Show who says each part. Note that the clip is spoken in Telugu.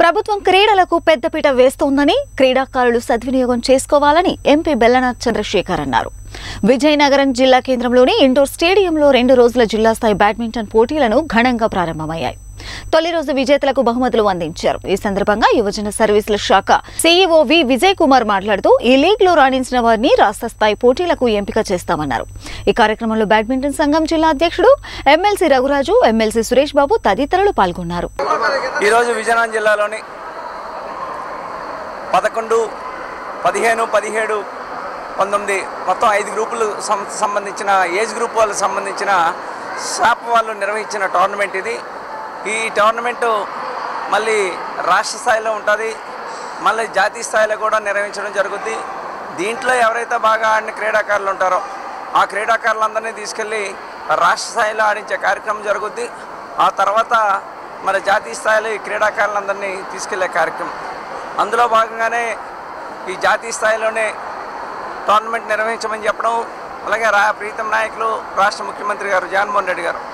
Speaker 1: ప్రభుత్వం క్రీడలకు పెద్దపీట వేస్తోందని క్రీడాకారులు సద్వినియోగం చేసుకోవాలని ఎంపీ బెల్లనాథ్ చంద్రశేఖర్ అన్నారు విజయనగరం జిల్లా కేంద్రంలోని ఇండోర్ స్టేడియంలో రెండు రోజుల జిల్లా స్థాయి బ్యాడ్మింటన్ పోటీలను ఘనంగా ప్రారంభమయ్యాయి తొలి రోజు విజేతలకు బహుమతులు అందించారు ఈ సందర్భంగా యువజన సర్వీసుల శాఖ సీఈఓ వి విజయ్ కుమార్ మాట్లాడుతూ ఈ లీగ్ లో రాణించిన వారిని రాష్ట్ర స్థాయి పోటీలకు ఎంపిక చేస్తామన్నారు ఈ కార్యక్రమంలో బ్యాడ్మింటన్ సంఘం జిల్లా అధ్యక్షుడు ఎమ్మెల్సీ రఘురాజు ఎమ్మెల్సీ సురేష్ బాబు తదితరులు పాల్గొన్నారు
Speaker 2: ఈరోజు విజయనగరం జిల్లాలోని పదకొండు పదిహేను పదిహేడు పంతొమ్మిది మొత్తం ఐదు గ్రూపులు సం- సంబంధించిన ఏజ్ గ్రూప్ వాళ్ళకి సంబంధించిన షాప్ వాళ్ళు నిర్వహించిన టోర్నమెంట్ ఇది ఈ టోర్నమెంట్ మళ్ళీ రాష్ట్ర స్థాయిలో ఉంటుంది మళ్ళీ జాతీయ స్థాయిలో కూడా నిర్వహించడం జరుగుద్ది దీంట్లో ఎవరైతే బాగా ఆడిన క్రీడాకారులు ఉంటారో ఆ క్రీడాకారులందరినీ తీసుకెళ్ళి రాష్ట్ర స్థాయిలో ఆడించే కార్యక్రమం జరుగుద్ది ఆ తర్వాత మరి జాతీయ స్థాయిలో ఈ క్రీడాకారులందరినీ తీసుకెళ్లే కార్యక్రమం అందులో భాగంగానే ఈ జాతీయ స్థాయిలోనే టోర్నమెంట్ నిర్వహించమని చెప్పడం అలాగే రా ప్రీతం నాయకులు రాష్ట్ర ముఖ్యమంత్రి గారు జగన్మోహన్ రెడ్డి గారు